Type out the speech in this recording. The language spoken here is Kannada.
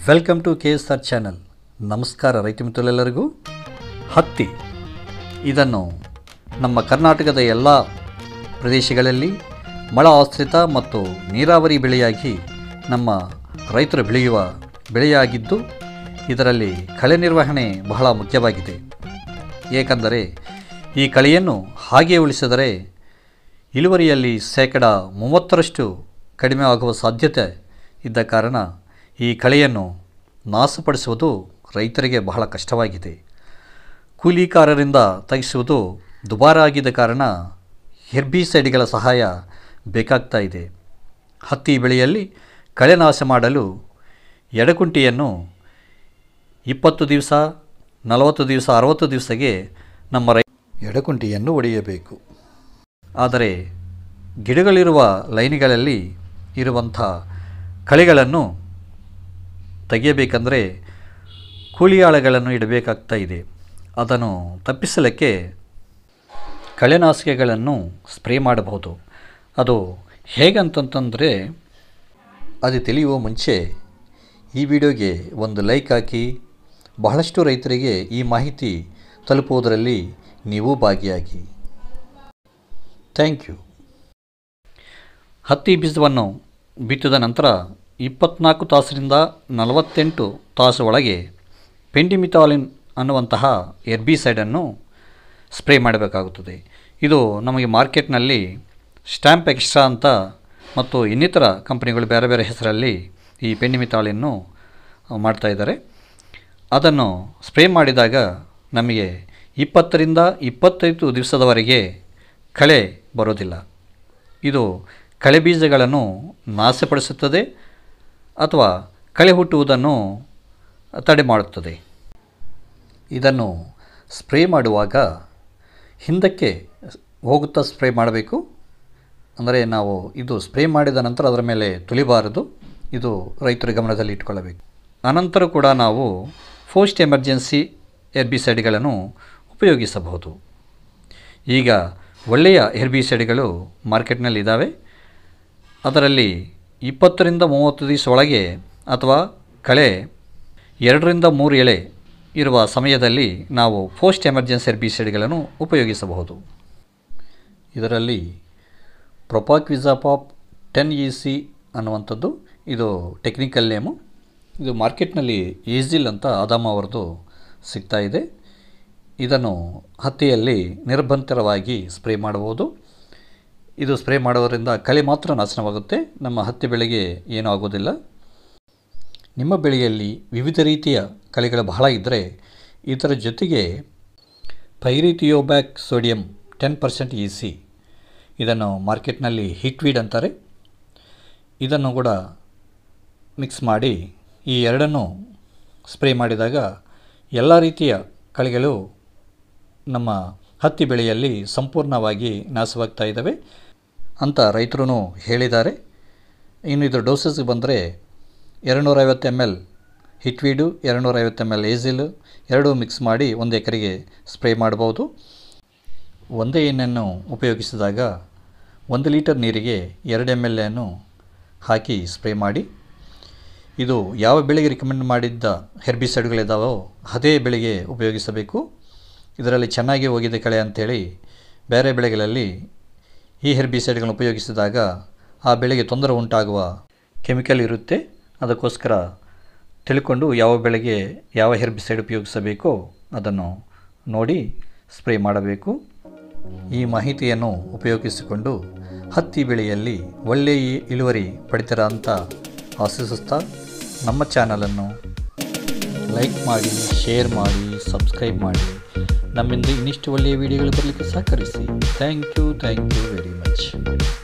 welcome to K S R channel ನಮಸ್ಕಾರ ರೈತ ಮಿತ್ರರೆಲ್ಲರಿಗೂ ಹತ್ತಿ ಇದನ್ನು ನಮ್ಮ ಕರ್ನಾಟಕದ ಎಲ್ಲ ಪ್ರದೇಶಗಳಲ್ಲಿ ಮಳ ಆಶ್ರಿತ ಮತ್ತು ನೀರಾವರಿ ಬೆಳೆಯಾಗಿ ನಮ್ಮ ರೈತರು ಬೆಳೆಯುವ ಬೆಳೆಯಾಗಿದ್ದು ಇದರಲ್ಲಿ ಕಳೆ ನಿರ್ವಹಣೆ ಬಹಳ ಮುಖ್ಯವಾಗಿದೆ ಏಕೆಂದರೆ ಈ ಕಳೆಯನ್ನು ಹಾಗೆ ಉಳಿಸಿದರೆ ಇಳುವರಿಯಲ್ಲಿ ಶೇಕಡ ಮೂವತ್ತರಷ್ಟು ಕಡಿಮೆ ಆಗುವ ಸಾಧ್ಯತೆ ಇದ್ದ ಕಾರಣ ಈ ಕಳೆಯನ್ನು ನಾಶಪಡಿಸುವುದು ರೈತರಿಗೆ ಬಹಳ ಕಷ್ಟವಾಗಿದೆ ಕೂಲಿಕಾರರಿಂದ ತೆಗೆಸುವುದು ದುಬಾರ ಆಗಿದ್ದ ಕಾರಣ ಹೆರ್ಬಿಸೈಡ್ಗಳ ಸಹಾಯ ಬೇಕಾಗ್ತಾ ಇದೆ ಹತ್ತಿ ಬೆಳೆಯಲ್ಲಿ ಕಳೆ ನಾಶ ಮಾಡಲು ಎಡಕುಂಟಿಯನ್ನು ಇಪ್ಪತ್ತು ದಿವಸ ನಲವತ್ತು ದಿವಸ ಅರವತ್ತು ದಿವಸಗೆ ನಮ್ಮ ರೈ ಎಡಕುಂಟಿಯನ್ನು ಒಡೆಯಬೇಕು ಆದರೆ ಗಿಡಗಳಿರುವ ಲೈನ್ಗಳಲ್ಲಿ ಇರುವಂಥ ಕಳೆಗಳನ್ನು ತೆಗೆಯಬೇಕಂದ್ರೆ ಕೂಲಿಯಾಳುಗಳನ್ನು ಇಡಬೇಕಾಗ್ತಾ ಇದೆ ಅದನ್ನು ತಪ್ಪಿಸಲಿಕ್ಕೆ ಕಳೆನಾಶಕಗಳನ್ನು ಸ್ಪ್ರೇ ಮಾಡಬಹುದು ಅದು ಹೇಗಂತಂತಂದರೆ ಅದು ತಿಳಿಯುವ ಮುಂಚೆ ಈ ವಿಡಿಯೋಗೆ ಒಂದು ಲೈಕ್ ಹಾಕಿ ಬಹಳಷ್ಟು ರೈತರಿಗೆ ಈ ಮಾಹಿತಿ ತಲುಪುವುದರಲ್ಲಿ ನೀವು ಭಾಗಿಯಾಗಿ ಥ್ಯಾಂಕ್ ಯು ಹತ್ತಿ ಬೀಜವನ್ನು ಬಿತ್ತಿದ ನಂತರ ಇಪ್ಪತ್ನಾಲ್ಕು ತಾಸರಿಂದ ನಲವತ್ತೆಂಟು ತಾಸು ಒಳಗೆ ಪೆಂಡಿಮಿತಾಲಿನ್ ಅನ್ನುವಂತಹ ಎರ್ಬಿಸೈಡನ್ನು ಸ್ಪ್ರೇ ಮಾಡಬೇಕಾಗುತ್ತದೆ ಇದು ನಮಗೆ ಮಾರ್ಕೆಟ್ನಲ್ಲಿ ಸ್ಟ್ಯಾಂಪ್ ಎಕ್ಸ್ಟ್ರಾ ಅಂತ ಮತ್ತು ಇನ್ನಿತರ ಕಂಪನಿಗಳು ಬೇರೆ ಬೇರೆ ಹೆಸರಲ್ಲಿ ಈ ಪೆಂಡಿಮಿತಾಲಿನ್ನು ಮಾಡ್ತಾಯಿದ್ದಾರೆ ಅದನ್ನು ಸ್ಪ್ರೇ ಮಾಡಿದಾಗ ನಮಗೆ ಇಪ್ಪತ್ತರಿಂದ ಇಪ್ಪತ್ತೈದು ದಿವಸದವರೆಗೆ ಕಳೆ ಬರೋದಿಲ್ಲ ಇದು ಕಳೆ ಬೀಜಗಳನ್ನು ನಾಶಪಡಿಸುತ್ತದೆ ಅಥವಾ ಕಳೆ ಹುಟ್ಟುವುದನ್ನು ತಡೆ ಮಾಡುತ್ತದೆ ಇದನ್ನು ಸ್ಪ್ರೇ ಮಾಡುವಾಗ ಹಿಂದಕ್ಕೆ ಹೋಗುತ್ತಾ ಸ್ಪ್ರೇ ಮಾಡಬೇಕು ಅಂದರೆ ನಾವು ಇದು ಸ್ಪ್ರೇ ಮಾಡಿದ ನಂತರ ಅದರ ಮೇಲೆ ತುಳಿಬಾರದು ಇದು ರೈತರ ಗಮನದಲ್ಲಿ ಇಟ್ಕೊಳ್ಳಬೇಕು ಅನಂತರ ಕೂಡ ನಾವು ಫೋಸ್ಟ್ ಎಮರ್ಜೆನ್ಸಿ ಎರ್ಬಿಸೈಡ್ಗಳನ್ನು ಉಪಯೋಗಿಸಬಹುದು ಈಗ ಒಳ್ಳೆಯ ಹೆರ್ಬಿಸೈಡ್ಗಳು ಮಾರ್ಕೆಟ್ನಲ್ಲಿ ಇದ್ದಾವೆ ಅದರಲ್ಲಿ ಇಪ್ಪತ್ತರಿಂದ ಮೂವತ್ತು ದಿವಸ ಒಳಗೆ ಅಥವಾ ಕಳೆ ಎರಡರಿಂದ ಮೂರು ಎಳೆ ಇರುವ ಸಮಯದಲ್ಲಿ ನಾವು ಫೋಸ್ಟ್ ಎಮರ್ಜೆನ್ಸಿ ಹೆರ್ಬಿಸೈಡ್ಗಳನ್ನು ಉಪಯೋಗಿಸಬಹುದು ಇದರಲ್ಲಿ ಪ್ರೊಪಾಕ್ವಿಜಾಪಾಪ್ ಟೆನ್ ಇ ಸಿ ಅನ್ನುವಂಥದ್ದು ಇದು ಟೆಕ್ನಿಕಲ್ ನೇಮು ಇದು ಮಾರ್ಕೆಟ್ನಲ್ಲಿ ಈಸಿಲ್ ಅಂತ ಆದಾಮ ಅವರದು ಸಿಗ್ತಾ ಇದೆ ಇದನ್ನು ಹತ್ತಿಯಲ್ಲಿ ನಿರ್ಭಂತರವಾಗಿ ಸ್ಪ್ರೇ ಮಾಡಬಹುದು ಇದು ಸ್ಪ್ರೇ ಮಾಡೋದರಿಂದ ಕಳೆ ಮಾತ್ರ ನಾಶನವಾಗುತ್ತೆ ನಮ್ಮ ಹತ್ತಿ ಬೆಳೆಗೆ ಏನೂ ಆಗೋದಿಲ್ಲ ನಿಮ್ಮ ಬೆಳೆಯಲ್ಲಿ ವಿವಿಧ ರೀತಿಯ ಕಳೆಗಳು ಬಹಳ ಇದ್ದರೆ ಇದರ ಜೊತೆಗೆ pyrithiobac sodium ten percent E C ಇದನ್ನು ಮಾರ್ಕೆಟ್ನಲ್ಲಿ ಹಿಟ್ವೀಡ್ ಅಂತಾರೆ ಇದನ್ನು ಕೂಡ ಮಿಕ್ಸ್ ಮಾಡಿ ಈ ಎರಡನ್ನು ಸ್ಪ್ರೇ ಮಾಡಿದಾಗ ಎಲ್ಲ ರೀತಿಯ ಕಳೆಗಳು ನಮ್ಮ ಹತ್ತಿ ಬೆಳೆಯಲ್ಲಿ ಸಂಪೂರ್ಣವಾಗಿ ನಾಶವಾಗ್ತಾ ಇದ್ದಾವೆ ಅಂತ ರೈತರು ಹೇಳಿದ್ದಾರೆ ಇನ್ನು ಇದರ ಡೋಸಸ್ಗೆ ಬಂದರೆ ಎರಡುನೂರೈವತ್ತು ಎಮ್ ಎಲ್ ಹಿಟ್ವೀಡು ಎರಡುನೂರೈವತ್ತು ಎಮ್ ಎಲ್ ಏಸಿಲ್ ಎರಡೂ ಮಿಕ್ಸ್ ಮಾಡಿ ಒಂದು ಎಕರೆಗೆ ಸ್ಪ್ರೇ ಮಾಡ್ಬೋದು ಒಂದೇ ಎಣ್ಣೆಯನ್ನು ಉಪಯೋಗಿಸಿದಾಗ ಒಂದು ಲೀಟರ್ ನೀರಿಗೆ ಎರಡು ಎಮ್ ಎಲ್ ಅನ್ನು ಹಾಕಿ ಸ್ಪ್ರೇ ಮಾಡಿ ಇದು ಯಾವ ಬೆಳೆಗೆ ರಿಕಮೆಂಡ್ ಮಾಡಿದ್ದ ಹೆರ್ಬಿಸೈಡ್ಗಳಿದ್ದಾವೋ ಅದೇ ಬೆಳೆಗೆ ಉಪಯೋಗಿಸಬೇಕು ಇದರಲ್ಲಿ ಚೆನ್ನಾಗಿ ಹೋಗಿದೆ ಕಳೆ ಅಂಥೇಳಿ ಬೇರೆ ಬೆಳೆಗಳಲ್ಲಿ ಈ ಹೆರ್ಬಿಸೈಡ್ಗಳನ್ನು ಉಪಯೋಗಿಸಿದಾಗ ಆ ಬೆಳೆಗೆ ತೊಂದರೆ ಉಂಟಾಗುವ ಕೆಮಿಕಲ್ ಇರುತ್ತೆ ಅದಕ್ಕೋಸ್ಕರ ತಿಳ್ಕೊಂಡು ಯಾವ ಬೆಳೆಗೆ ಯಾವ ಹೆರ್ಬಿಸೈಡ್ ಉಪಯೋಗಿಸಬೇಕೋ ಅದನ್ನು ನೋಡಿ ಸ್ಪ್ರೇ ಮಾಡಬೇಕು ಈ ಮಾಹಿತಿಯನ್ನು ಉಪಯೋಗಿಸಿಕೊಂಡು ಹತ್ತಿ ಬೆಳೆಯಲ್ಲಿ ಒಳ್ಳೆಯ ಇಳುವರಿ ಪಡಿತೀರ ಅಂತ ಆಶಿಸುತ್ತಾ ನಮ್ಮ ಚಾನಲನ್ನು ಲೈಕ್ ಮಾಡಿ ಶೇರ್ ಮಾಡಿ ಸಬ್ಸ್ಕ್ರೈಬ್ ಮಾಡಿ ನಮ್ಮಿಂದ ಇನ್ನಿಷ್ಟು ಒಳ್ಳೆಯ ವಿಡಿಯೋಗಳು ಬರಲಿಕ್ಕೆ ಸಹಕರಿಸಿ thank you thank you very much